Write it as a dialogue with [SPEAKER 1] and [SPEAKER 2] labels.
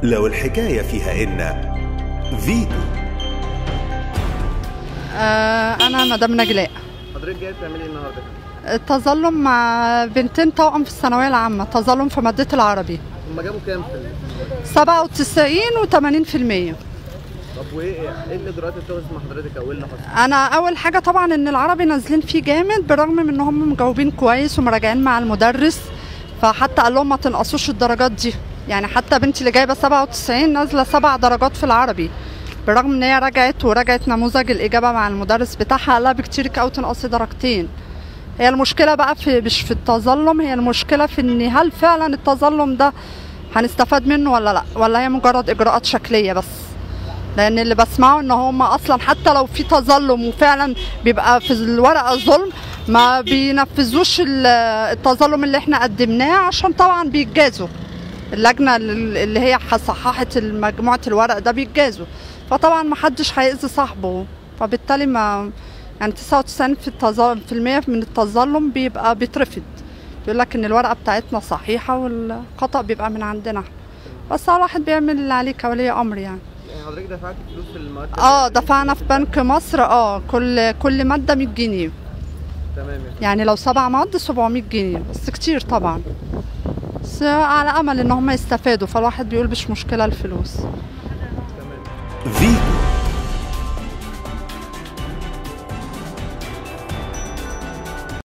[SPEAKER 1] لو الحكاية فيها إن فيتو
[SPEAKER 2] آه، أنا مدام نجلاء
[SPEAKER 3] حضرتك جايه تعملي ايه النهارده؟
[SPEAKER 2] التظلم مع بنتين توأم في الثانوية العامة تظلم في مادة العربي
[SPEAKER 3] هم جابوا كام في ال-
[SPEAKER 2] 97 و80%
[SPEAKER 3] طب وايه ايه الاجراءات اللي اتخذت مع حضرتك او ايه اللي حصل؟
[SPEAKER 2] أنا أول حاجة طبعا إن العربي نازلين فيه جامد بالرغم من إن هم مجاوبين كويس ومراجعين مع المدرس فحتى قال لهم ما تنقصوش الدرجات دي يعني حتى بنتي اللي جايبة 97 نازلة سبع درجات في العربي بالرغم ان هي رجعت وراجعت نموذج الاجابه مع المدرس بتاعها قال لها بكتير قوي تنقصي درجتين هي المشكله بقى في مش في التظلم هي المشكله في ان هل فعلا التظلم ده هنستفاد منه ولا لا ولا هي مجرد اجراءات شكليه بس لان اللي بسمعه ان هم اصلا حتى لو في تظلم وفعلا بيبقى في الورقه ظلم ما بينفذوش ال- التظلم اللي احنا قدمناه عشان طبعا بيتجازوا اللجنه اللي هي صححت مجموعه الورق ده بيتجازوا فطبعا ما حدش هيأذي صاحبه فبالتالي ما يعني 99 في التظلم في المية من التظلم بيبقى بيترفض بيقول لك ان الورقه بتاعتنا صحيحه والخطا بيبقى من عندنا إحنا. بس هو الواحد بيعمل اللي عليه كولي امر يعني
[SPEAKER 3] يعني حضرتك دفعتي فلوس في المواد
[SPEAKER 2] اه دفعنا في بنك مصر اه كل كل ماده 100 جنيه
[SPEAKER 3] تمام يا فندم.
[SPEAKER 2] يعني لو سبع مواد 700 جنيه بس كتير طبعا بس على امل ان هم يستفادوا فالواحد بيقول مش مشكله الفلوس
[SPEAKER 3] تمام
[SPEAKER 1] فيتو